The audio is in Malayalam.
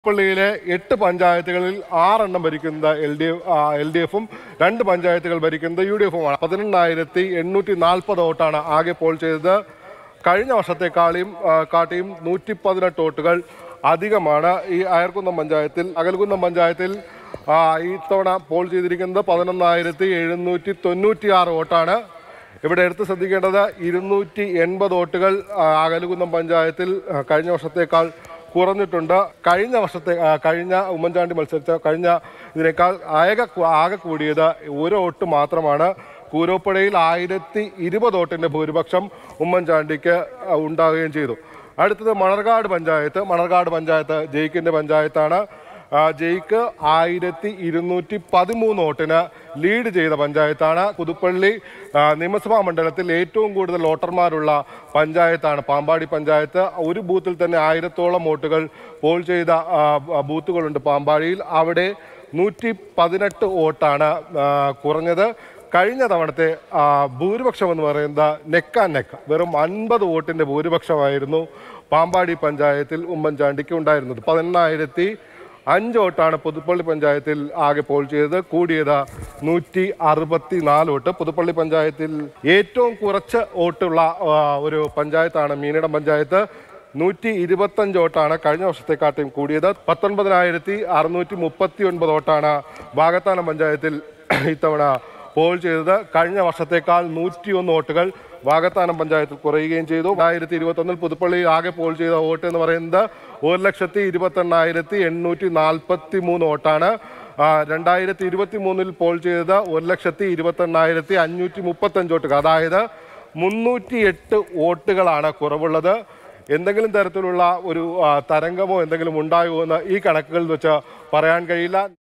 പള്ളിയിലെ എട്ട് പഞ്ചായത്തുകളിൽ ആറെണ്ണം ഭരിക്കുന്നത് L D F L D എഫും രണ്ട് പഞ്ചായത്തുകൾ ഭരിക്കുന്നത് യു ഡി എഫുമാണ് പതിനെണ്ണായിരത്തി എണ്ണൂറ്റി നാൽപ്പത് വോട്ടാണ് ആകെ പോൾ ചെയ്തത് കഴിഞ്ഞ വർഷത്തെക്കാളിയും ആ, കാട്ടിയും നൂറ്റി പതിനെട്ട് വോട്ടുകൾ അധികമാണ് ഈ അയർക്കുന്നം പഞ്ചായത്തിൽ അകൽക്കുന്നം പഞ്ചായത്തിൽ ആ, ഇത്തവണ പോൾ ചെയ്തിരിക്കുന്നത് പതിനൊന്നായിരത്തി എഴുന്നൂറ്റി തൊണ്ണൂറ്റി ആറ് വോട്ടാണ് ഇവിടെ എടുത്ത് ശ്രദ്ധിക്കേണ്ടത് ഇരുന്നൂറ്റി എൺപത് വോട്ടുകൾ ആ, അകലുകുന്നം പഞ്ചായത്തിൽ ആ, കഴിഞ്ഞ വർഷത്തേക്കാൾ കുറഞ്ഞിട്ടുണ്ട് കഴിഞ്ഞ വർഷത്തെ ആ, കഴിഞ്ഞ ഉമ്മൻചാണ്ടി മത്സരിച്ച കഴിഞ്ഞ ഇതിനേക്കാൾ ആകെ ആകെ കൂടിയത് ഒരു വോട്ട് മാത്രമാണ് കൂരോപ്പുഴയിൽ ആയിരത്തി ഇരുപത് വോട്ടിൻ്റെ ഭൂരിപക്ഷം ഉമ്മൻചാണ്ടിക്ക് ആ, ഉണ്ടാവുകയും ചെയ്തു അടുത്തത് മണർകാട് പഞ്ചായത്ത് മണർകാട് പഞ്ചായത്ത് ജയിക്കിൻ്റെ പഞ്ചായത്താണ് ആ, ജയിക്ക് ആയിരത്തി ഇരുന്നൂറ്റി പതിമൂന്ന് വോട്ടിന് ലീഡ് ചെയ്ത പഞ്ചായത്താണ് പുതുപ്പള്ളി ആ, നിയമസഭാ മണ്ഡലത്തിൽ ഏറ്റവും കൂടുതൽ വോട്ടർമാരുള്ള പഞ്ചായത്താണ് പാമ്പാടി പഞ്ചായത്ത് ഒരു ബൂത്തിൽ തന്നെ ആയിരത്തോളം വോട്ടുകൾ പോൾ ചെയ്ത ആ, ബൂത്തുകളുണ്ട് പാമ്പാടിയിൽ അവിടെ നൂറ്റി പതിനെട്ട് വോട്ടാണ് ആ, കുറഞ്ഞത് കഴിഞ്ഞ തവണത്തെ ആ, ഭൂരിപക്ഷം എന്ന് പറയുന്നത് നെക്ക് ആൻഡ് നെക്ക് വെറും അൻപത് വോട്ടിൻ്റെ ഭൂരിപക്ഷമായിരുന്നു പാമ്പാടി പഞ്ചായത്തിൽ ഉമ്മൻചാണ്ടിക്ക് ഉണ്ടായിരുന്നത് പതിനെണ്ണായിരത്തി അഞ്ച് വോട്ടാണ് പുതുപ്പള്ളി പഞ്ചായത്തിൽ ആകെ പോൾ ചെയ്തത് കൂടിയത് നൂറ്റി അറുപത്തി നാല് വോട്ട് പുതുപ്പള്ളി പഞ്ചായത്തിൽ ഏറ്റവും കുറച്ച് വോട്ടുള്ള ആ, ഒരു പഞ്ചായത്താണ് മീനിടം പഞ്ചായത്ത് നൂറ്റി ഇരുപത്തഞ്ച് വോട്ടാണ് കഴിഞ്ഞ വർഷത്തെക്കാട്ടും കൂടിയത് പത്തൊൻപതിനായിരത്തി അറുന്നൂറ്റി മുപ്പത്തി ഒൻപത് വോട്ടാണ് വാകത്താനം പഞ്ചായത്തിൽ ഇത്തവണ പോൾ ചെയ്തത് കഴിഞ്ഞ വർഷത്തേക്കാൾ നൂറ്റിയൊന്ന് വോട്ടുകൾ വാകത്താനം പഞ്ചായത്തിൽ കുറയുകയും ചെയ്തു രണ്ടായിരത്തി ഇരുപത്തൊന്നിൽ പുതുപ്പള്ളിയിൽ ആകെ പോൾ ചെയ്ത വോട്ട് എന്ന് പറയുന്നത് ഒരു ലക്ഷത്തി ഇരുപത്തെണ്ണായിരത്തി എണ്ണൂറ്റി നാൽപ്പത്തി മൂന്ന് വോട്ടാണ് ആ, രണ്ടായിരത്തി ഇരുപത്തി മൂന്നിൽ പോൾ ചെയ്തത് ഒരു ലക്ഷത്തി ഇരുപത്തെണ്ണായിരത്തി അഞ്ഞൂറ്റി മുപ്പത്തഞ്ച് വോട്ടുകൾ അതായത് മുന്നൂറ്റി എട്ട് വോട്ടുകളാണ് കുറവുള്ളത് എന്തെങ്കിലും തരത്തിലുള്ള ഒരു ആ, തരംഗമോ എന്തെങ്കിലും ഉണ്ടാകുമോ എന്ന് ഈ കണക്കുകളിൽ വെച്ച് പറയാൻ കഴിയില്ല